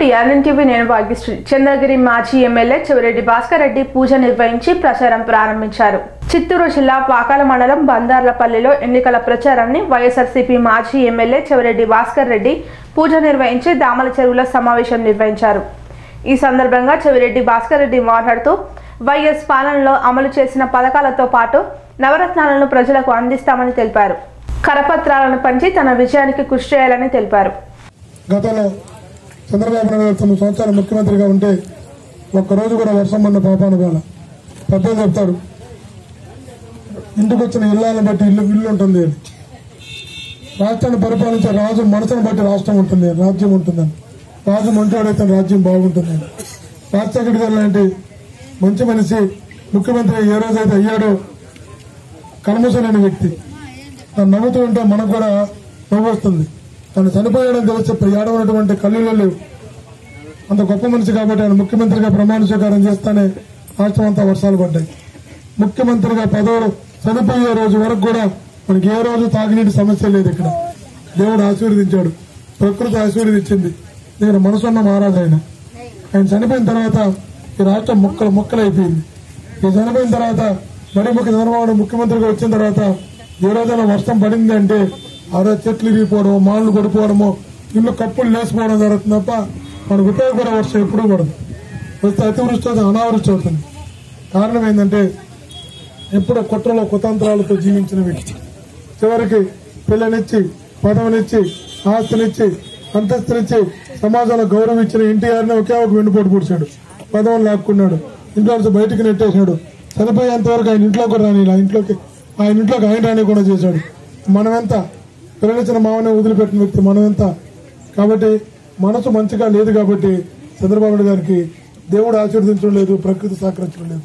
TRN TV నేను భాగ్యశ్రీ చంద్రగిరి మాజీ MLA Chevireddy Bhaskar Reddy పూజ నిర్వహించి ప్రచారం ప్రారంభించారు చిత్తూరు జిల్లా పాకాల మండలం బందార్లపల్లిలో ఎన్నికల ప్రచారాన్ని వైఎస్ఆర్సీపీ మాజీ ఎమ్మెల్యే చెవిరెడ్డి భాస్కర్ రెడ్డి పూజ నిర్వహించి దామల చెరువుల సమావేశం నిర్వహించారు ఈ సందర్భంగా చెవిరెడ్డి భాస్కర్ రెడ్డి మాట్లాడుతూ వైఎస్ పాలనలో అమలు చేసిన పథకాలతో పాటు నవరత్నాలను ప్రజలకు అందిస్తామని తెలిపారు కరపత్రాలను పంచి తన విజయానికి కృషి చేయాలని తెలిపారు గతంలో చంద్రబాబు నాయుడు గారు తొమ్మిది సంవత్సరాలు ముఖ్యమంత్రిగా ఉంటే ఒక్కరోజు కూడా వర్షం పడిన పాపాను కాల పెద్దలు చెప్తాడు ఇంటికి వచ్చిన ఇళ్ళని బట్టి ఇల్లు ఇల్లు ఉంటుంది అని రాష్ట్రాన్ని పరిపాలించే రాజు మనసును బట్టి రాష్ట్రం ఉంటుంది అని, రాజ్యం ఉంటుందని రాజు మంచోడైతే రాజ్యం బాగుంటుందని రాజశేఖర్ గారు లాంటి మంచి మనిషి ముఖ్యమంత్రి ఏ రోజైతే అయ్యాడో కల్మసలేని వ్యక్తి తను నవ్వుతూ ఉంటే మనకు కూడా నవ్వు వస్తుంది తను చనిపోయాడని తెలిసి ఏడవనటువంటి కళ్ళులో లేవు అంత గొప్ప మనిషి కాబట్టి ఆయన ముఖ్యమంత్రిగా ప్రమాణ స్వీకారం చేస్తానే రాష్ట్రం అంతా వర్షాలు పడ్డాయి ముఖ్యమంత్రిగా పదవులు చనిపోయే రోజు వరకు కూడా మనకి ఏ రోజు తాగునీటి సమస్య లేదు ఇక్కడ దేవుడు ఆశీర్వదించాడు ప్రకృతి ఆశీర్వదించింది నేను మనసున్న మహారాజు ఆయన ఆయన చనిపోయిన తర్వాత ఈ రాష్ట్రం ముక్కలు ముక్కలు అయిపోయింది ఈ చనిపోయిన తర్వాత మరి ముఖ్య చంద్రబాబు ముఖ్యమంత్రిగా వచ్చిన తర్వాత ఏ రోజైనా వర్షం పడింది అంటే ఆ రోజు చెట్లు ఇరిగిపోవడము మాళ్ళు పడిపోవడము ఇల్లు కప్పులు లేసిపోవడం జరుగుతుంది తప్ప మనకు ఉపయోగపడే వర్షం ఎప్పుడూ పడదు వస్తే అతివృష్టి అవుతుంది అనావృష్టి అవుతుంది కారణం ఏంటంటే ఎప్పుడో కుట్రలో కుతంత్రాలతో జీవించిన వ్యక్తి చివరికి పిల్లనిచ్చి పదవినిచ్చి ఆస్తినిచ్చి అంతస్తునిచ్చి సమాజంలో గౌరవం ఇచ్చిన ఎన్టీఆర్ని ఒకే ఒక వెన్నుపోటు పూడ్చాడు పదవులు లాక్కున్నాడు ఇంట్లో నుంచి బయటికి నెట్టేశాడు చనిపోయేంత వరకు ఆయన ఇంట్లో కూడా రాని ఆ ఇంట్లోకి ఆయన ఇంట్లోకి ఆయన రాని కూడా చేశాడు మనమెంత పిల్లనిచ్చిన మామనే వదిలిపెట్టిన వ్యక్తి మనమెంత కాబట్టి మనసు మంచిగా లేదు కాబట్టి చంద్రబాబు నాయుడు గారికి దేవుడు ఆశీర్వదించడం లేదు ప్రకృతి సహకరించడం లేదు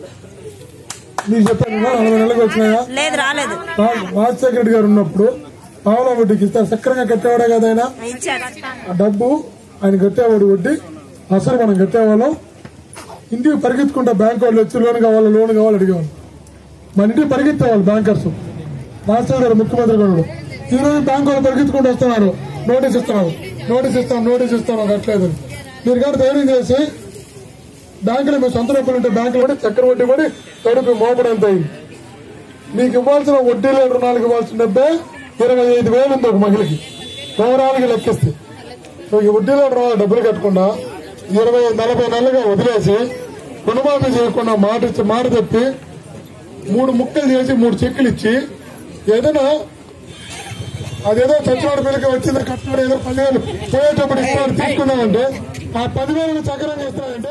నీకు చెప్పాను నలభై నెలలకు వచ్చినాయా లేదు రాలేదు రా- రాజశేఖర రెడ్డి గారు ఉన్నప్పుడు పావుల వడ్డీకి ఇస్తారు సక్రంగా కట్టేవాడే కదా ఆయన ఇచ్చారు ఆ డబ్బు ఆయన కట్టేవాడు వడ్డీ అసలు మనం కట్టేవాళ్ళం ఇంటికి పరిగెత్తుకుంటా బ్యాంక్ వాళ్ళు వచ్చి లోన్ కావాలి లోన్ కావాలి అడిగేవాళ్ళు మన ఇంటికి పరిగెత్తేవాళ్ళు బ్యాంకర్స్ రాజశేఖర గారు ముఖ్యమంత్రి గారు ఈ రోజు బ్యాంక్ వాళ్ళు పరిగెత్తుకుంటూ వస్తున్నారు నోటీస్ ఇస్తున్నారు నోటీస్ ఇస్తాం నోటీస్ ఇస్తాం నాకు కట్టలేదు మీరు కానీ ధైర్యం చేసి బ్యాంకులో మీ సొంత డబ్బులు ఉంటే బ్యాంకులు కూడా చక్కెర వడ్డీ పడి తడుపు మోపడంత అయింది మీకు ఇవ్వాల్సిన వడ్డీలు రుణాలకు ఇవ్వాల్సిన డబ్బే ఇరవై ఐదు వేలు ఉంది ఒక మహిళకి ఓవరాల్కి లెక్కిస్తే సో ఈ వడ్డీలో రుణాలు డబ్బులు కట్టకుండా ఇరవై నలభై నెలలుగా వదిలేసి రుణమాఫీ చేయకుండా మాట ఇచ్చి మాట చెప్పి మూడు ముక్కలు చేసి మూడు చెక్కులు ఇచ్చి ఏదైనా అదేదో చచ్చివాడి పిల్లకి వచ్చింది కట్టాడు ఏదో పదివేలు పోయేటప్పుడు ఇస్తాడు తీసుకుందామంటే ఆ పదివేలు చక్రంగా ఇస్తాడంటే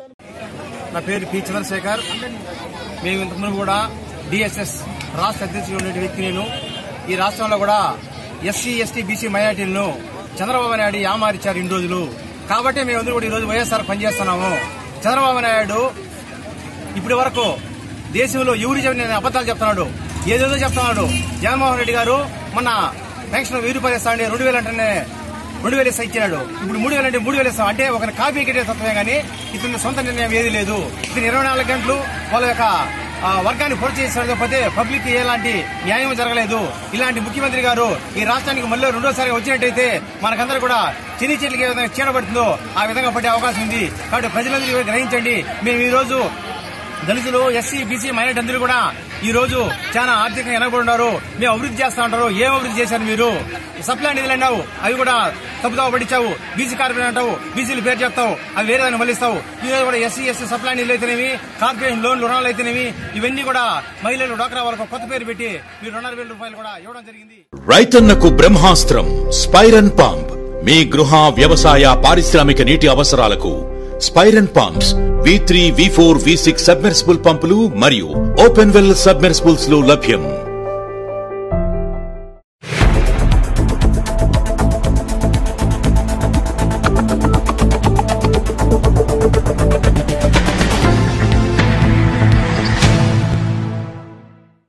నా పేరు పి చంద్రశేఖర్ మేము ఇంతకుముందు కూడా డిఎస్ఎస్ రాష్ట్ర అధ్యక్షుడు ఉండే వ్యక్తి నేను ఈ రాష్ట్రంలో కూడా ఎస్సీ ఎస్టీ బీసీ మైనార్టీలను చంద్రబాబు నాయుడు యామారిచ్చారు ఇన్ని రోజులు కాబట్టి మేమందరూ కూడా ఈ రోజు వైఎస్ఆర్ పనిచేస్తున్నాము చంద్రబాబు నాయుడు ఇప్పటి వరకు దేశంలో ఎవరు చెప్పిన అబద్దాలు చెప్తున్నాడు ఏదేదో చెప్తున్నాడు జగన్మోహన్ రెడ్డి గారు మొన్న పెన్షన్ వెయ్యి రూపాయలు ఇస్తా రెండు వేలు అంటేనే రెండు వేలు ఇస్తా ఇచ్చినాడు ఇప్పుడు మూడు వేలు అంటే మూడు వేలు ఇస్తాం అంటే ఒక కాపీ కట్టే తత్వమే కానీ ఇతని సొంత నిర్ణయం ఏది లేదు ఇతను ఇరవై నాలుగు గంటలు వాళ్ళ యొక్క ఆ, వర్గాన్ని పొడి చేసకపోతే పబ్లిక్ ఎలాంటి న్యాయం జరగలేదు ఇలాంటి ముఖ్యమంత్రి గారు ఈ రాష్ట్రానికి మళ్ళీ రెండోసారి వచ్చినట్టయితే మనకందరూ కూడా చిన్ని చెట్లకి ఏ విధంగా చీడబడుతుందో ఆ విధంగా పడే అవకాశం ఉంది కాబట్టి ప్రజలందరూ గ్రహించండి మేము ఈ రోజు దళితులు ఎస్సీ బీసీ మైనార్టీ అందరూ కూడా ఈ రోజు చాలా ఆర్థికంగా వెనకబడి ఉన్నారు మేము అభివృద్ధి చేస్తా ఉంటారు ఏం అభివృద్ధి చేశారు మీరు సప్లై నిధులు అన్నావు అవి కూడా తప్పుదావ పట్టించావు బీసీ కార్పొరేషన్ అంటావు బీసీలు పేరు చెప్తావు అవి వేరే దాన్ని మళ్ళిస్తావు ఈ రోజు కూడా ఎస్సీ ఎస్సీ సప్లై నిధులు అయితేనేవి కార్పొరేషన్ లోన్లు రుణాలు అయితేనేవి ఇవన్నీ కూడా మహిళలు డోక్రా వాళ్ళకు కొత్త పేరు పెట్టి మీరు రెండున్నర వేల రూపాయలు కూడా ఇవ్వడం జరిగింది రైతన్నకు బ్రహ్మాస్త్రం స్పైరన్ పంప్ మీ గృహ వ్యవసాయ పారిశ్రామిక నీటి అవసరాలకు స్పైరన్ pumps V three V four V six submersible పంపులు మరియు ఓపెన్ వెల్ సబ్మెర్సిబుల్స్ లో లభ్యం